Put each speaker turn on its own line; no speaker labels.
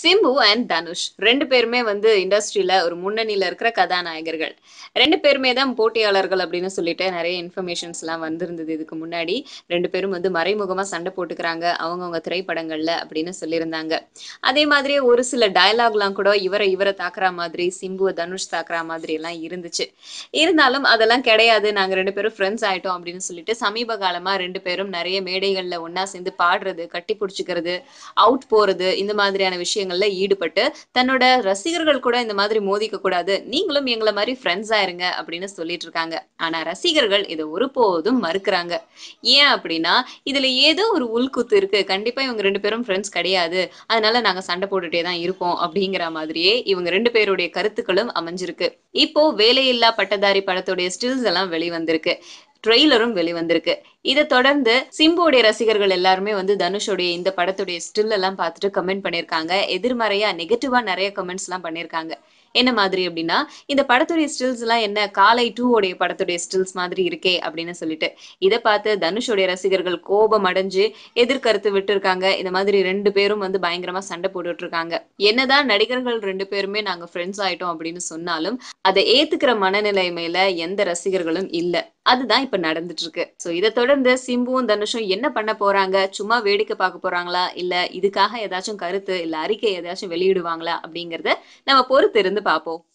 Simbu and Dhanush ரெண்டு பேருமே வந்து இண்டஸ்ட்ரியில ஒரு முன்னணியில இருக்கிற கதாநாயகர்கள் ரெண்டு பேருமே தான் போட்டியாளர்கள் அப்படின்னு சொல்லிட்டு நிறைய இன்ஃபர்மேஷன்ஸ் எல்லாம் வந்திருந்தது இதுக்கு முன்னாடி ரெண்டு பேரும் வந்து மறைமுகமா சண்டை போட்டுக்கிறாங்க அவங்கவுங்க திரைப்படங்கள்ல அப்படின்னு சொல்லியிருந்தாங்க அதே மாதிரி ஒரு சில டயலாக்லாம் கூட இவரை இவரை தாக்குற மாதிரி சிம்புவை தனுஷ் தாக்குற மாதிரி எல்லாம் இருந்துச்சு இருந்தாலும் அதெல்லாம் கிடையாது நாங்க ரெண்டு பேரும் ஃப்ரெண்ட்ஸ் ஆயிட்டோம் அப்படின்னு சொல்லிட்டு சமீப காலமா ரெண்டு பேரும் நிறைய மேடைகள்ல ஒண்ணா சேர்ந்து பாடுறது கட்டி பிடிச்சிக்கிறது அவுட் போறது இந்த மாதிரியான விஷயங்கள்ல ஈடுபட்டு தன்னோட ரசிகர்கள் கூட இந்த மாதிரி மோதிக்க கூடாது நீங்களும் எங்களை மாதிரி ஃப்ரெண்ட்ஸா இருங்க அப்படின்னு சொல்லிட்டு இருக்காங்க ஆனா ரசிகர்கள் இதை ஒருபோதும் மறுக்கிறாங்க ஏன் அப்படின்னா இதுல ஏதோ ஒரு உள்குத்து இருக்கு கண்டிப்பா இவங்க ரெண்டு பேரும் ஃப்ரெண்ட்ஸ் கிடையாது அதனால நாங்க சண்டை போட்டுட்டே தான் இருப்போம் அப்படிங்கிற மாதிரியே இவங்க ரெண்டு பேருடைய கருத்துக்களும் அமைஞ்சிருக்கு இப்போ வேலையில்லா பட்டதாரி படத்துடைய ஸ்டில்ஸ் எல்லாம் வெளிவந்திருக்கு ட்ரெய்லரும் வெளிவந்திருக்கு இதை தொடர்ந்து சிம்புடைய ரசிகர்கள் எல்லாருமே வந்து தனுஷோடைய இந்த படத்துடைய ஸ்டில் எல்லாம் பார்த்துட்டு கமெண்ட் பண்ணியிருக்காங்க எதிர்மறையா நெகட்டிவா நிறைய கமெண்ட்ஸ் எல்லாம் பண்ணியிருக்காங்க என்ன மாதிரி அப்படின்னா இந்த படத்துடைய ஸ்டில்ஸ் எல்லாம் என்ன காலை டூ உடைய படத்துடைய ஸ்டில்ஸ் மாதிரி இருக்கே அப்படின்னு சொல்லிட்டு இதை பார்த்து தனுஷோடைய ரசிகர்கள் கோபம் அடைஞ்சு எதிர்கருத்து விட்டுருக்காங்க இந்த மாதிரி ரெண்டு பேரும் வந்து பயங்கரமா சண்டை போட்டுட்டு இருக்காங்க என்னதான் நடிகர்கள் ரெண்டு பேருமே நாங்க ஃப்ரெண்ட்ஸ் ஆயிட்டோம் அப்படின்னு சொன்னாலும் அதை ஏத்துக்கிற மனநிலைமையில எந்த ரசிகர்களும் இல்ல அதுதான் இப்ப நடந்துட்டு இருக்கு சோ இதை தொடர்ந்து சிம்புவும் தனுஷும் என்ன பண்ண போறாங்க சும்மா வேடிக்கை பார்க்க போறாங்களா இல்ல இதுக்காக ஏதாச்சும் கருத்து இல்ல அறிக்கை ஏதாச்சும் வெளியிடுவாங்களா அப்படிங்கறத நம்ம பொறுத்து இருந்து பார்ப்போம்